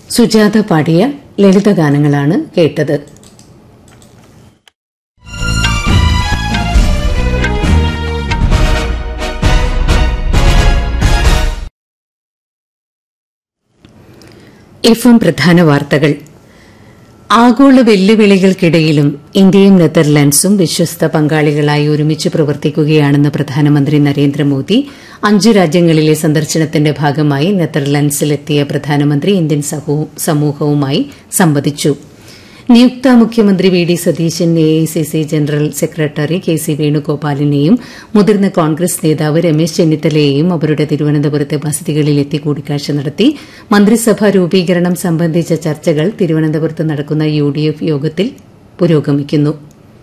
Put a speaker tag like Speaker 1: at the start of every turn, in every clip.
Speaker 1: സുജാത പാടിയ ലളിതഗാനങ്ങളാണ് കേട്ടത് F M പ്രധാന വാർത്തകൾ ആഗോള വെല്ലുവിളികൾക്കിടയിലും ഇന്ത്യയും നെതർലാൻഡ്സും വിശ്വസ്ത പങ്കാളികളായി ഒരുമിച്ച് പ്രവർത്തിക്കുകയാണെന്ന് പ്രധാനമന്ത്രി നരേന്ദ്രമോദി അഞ്ചു രാജ്യങ്ങളിലെ സന്ദർശനത്തിന്റെ ഭാഗമായി നെതർലാൻഡ്സിലെത്തിയ പ്രധാനമന്ത്രി ഇന്ത്യൻ സമൂഹവുമായി സംവദിച്ചു നിയുക്ത മുഖ്യമന്ത്രി V D Satheesan A I C C general secretary K C വേണുഗോപാലിനെയും മുതിർന്ന കോൺഗ്രസ് നേതാവ് രമേശ് ചെന്നിത്തലയെയും അവരുടെ തിരുവനന്തപുരത്തെ വസതികളിലെത്തി കൂടിക്കാഴ്ച നടത്തി മന്ത്രിസഭാ രൂപീകരണം സംബന്ധിച്ച ചർച്ചകൾ തിരുവനന്തപുരത്ത് നടക്കുന്ന യു ഡി എഫ് യോഗത്തിൽ പുരോഗമിക്കുന്നു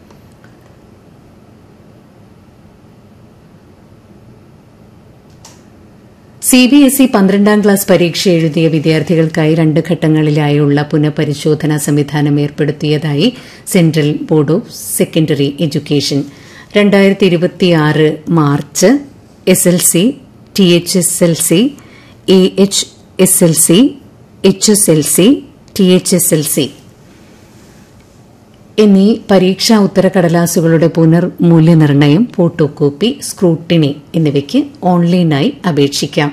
Speaker 1: സി ബി എസ് ഇ പന്ത്രണ്ടാം ക്ലാസ് പരീക്ഷ എഴുതിയ വിദ്യാർത്ഥികൾക്കായി രണ്ട് ഘട്ടങ്ങളിലായുള്ള പുനഃപരിശോധനാ സംവിധാനം ഏർപ്പെടുത്തിയതായി central board of secondary education രണ്ടായിരത്തി ഇരുപത്തിയാറ് March S L C T H S L C A H S L C H S L C T H S L C എന്നീ പരീക്ഷാ ഉത്തരക്കടലാസുകളുടെ പുനർമൂല്യനിർണ്ണയം ഫോട്ടോകോപ്പി സ്ക്രൂട്ടിനി എന്നിവയ്ക്ക് ഓൺലൈനായി അപേക്ഷിക്കാം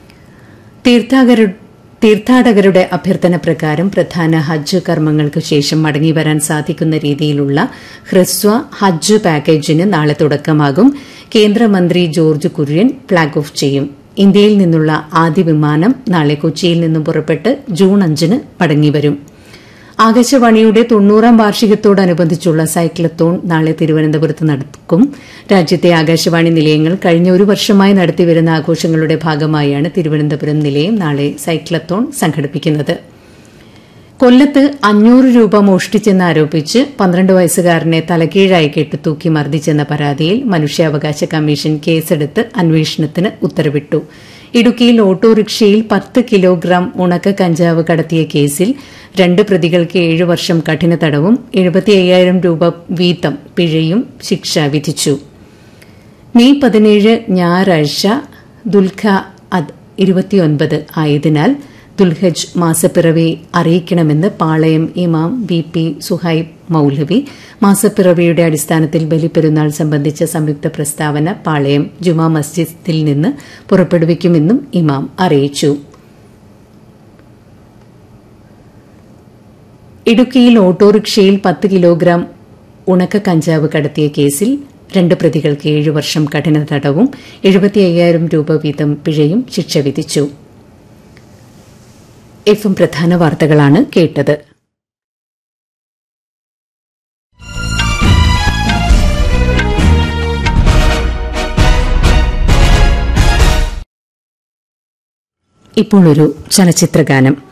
Speaker 1: തീർത്ഥാടകരുടെ അഭ്യർത്ഥന പ്രകാരം പ്രധാന ഹജ്ജ് കർമ്മങ്ങൾക്ക് ശേഷം മടങ്ങിവരാൻ സാധിക്കുന്ന രീതിയിലുള്ള ഹ്രസ്വ ഹജ്ജ് പാക്കേജിന് നാളെ തുടക്കമാകും കേന്ദ്രമന്ത്രി ജോർജ് കുര്യൻ ഫ്ളാഗ് ഓഫ് ചെയ്യും ഇന്ത്യയിൽ നിന്നുള്ള ആദ്യ വിമാനം നാളെ കൊച്ചിയിൽ നിന്നും പുറപ്പെട്ട് ജൂൺ അഞ്ചിന് മടങ്ങിവരും ആകാശവാണിയുടെ തൊണ്ണൂറാം വാർഷികത്തോടനുബന്ധിച്ചുള്ള സൈക്ലത്തോൺ നാളെ തിരുവനന്തപുരത്ത് നടക്കും രാജ്യത്തെ ആകാശവാണി നിലയങ്ങൾ കഴിഞ്ഞ ഒരു വർഷമായി നടത്തിവരുന്ന ആഘോഷങ്ങളുടെ ഭാഗമായാണ് തിരുവനന്തപുരം നിലയം നാളെ സൈക്ലത്തോൺ സംഘടിപ്പിക്കുന്നത് കൊല്ലത്ത് അഞ്ഞൂറ് രൂപ മോഷ്ടിച്ചെന്നാരോപിച്ച് പന്ത്രണ്ട് വയസ്സുകാരനെ തലകീഴായി കെട്ടിത്തൂക്കി മർദ്ദിച്ചെന്ന പരാതിയിൽ മനുഷ്യാവകാശ കമ്മീഷൻ കേസെടുത്ത് അന്വേഷണത്തിന് ഉത്തരവിട്ടു ഇടുക്കിയിൽ ഓട്ടോറിക്ഷയിൽ പത്ത് കിലോഗ്രാം ഉണക്ക കഞ്ചാവ് കടത്തിയ കേസിൽ രണ്ട് പ്രതികൾക്ക് ഏഴ് വർഷം കഠിന തടവും എഴുപത്തി അയ്യായിരം രൂപ വീതം പിഴയും ശിക്ഷ വിധിച്ചു മെയ് പതിനേഴ് ഞായറാഴ്ച ദുൽഖ ഇരുപത്തിയൊൻപത് ആയതിനാൽ ദുൽഹജ് മാസപ്പിറവി അറിയിക്കണമെന്ന് പാളയം ഇമാം ബി പി സുഹൈബ് മൌലവി മാസപ്പിറവിയുടെ അടിസ്ഥാനത്തിൽ ബലിപ്പെരുന്നാൾ സംബന്ധിച്ച സംയുക്ത പ്രസ്താവന പാളയം ജുമാ മസ്ജിദിൽ നിന്ന് പുറപ്പെടുവിക്കുമെന്നും ഇമാം അറിയിച്ചു ഇടുക്കിയിൽ ഓട്ടോറിക്ഷയിൽ പത്ത് കിലോഗ്രാം ഉണക്ക കഞ്ചാവ് കടത്തിയ കേസിൽ രണ്ട് പ്രതികൾക്ക് ഏഴ് വർഷം കഠിന തടവും എഴുപത്തി അയ്യായിരം രൂപ വീതം പിഴയും ശിക്ഷ വിധിച്ചു എഫും പ്രധാന വാർത്തകളാണ് കേട്ടത് ഇപ്പോൾ ഒരു ചലച്ചിത്രഗാനം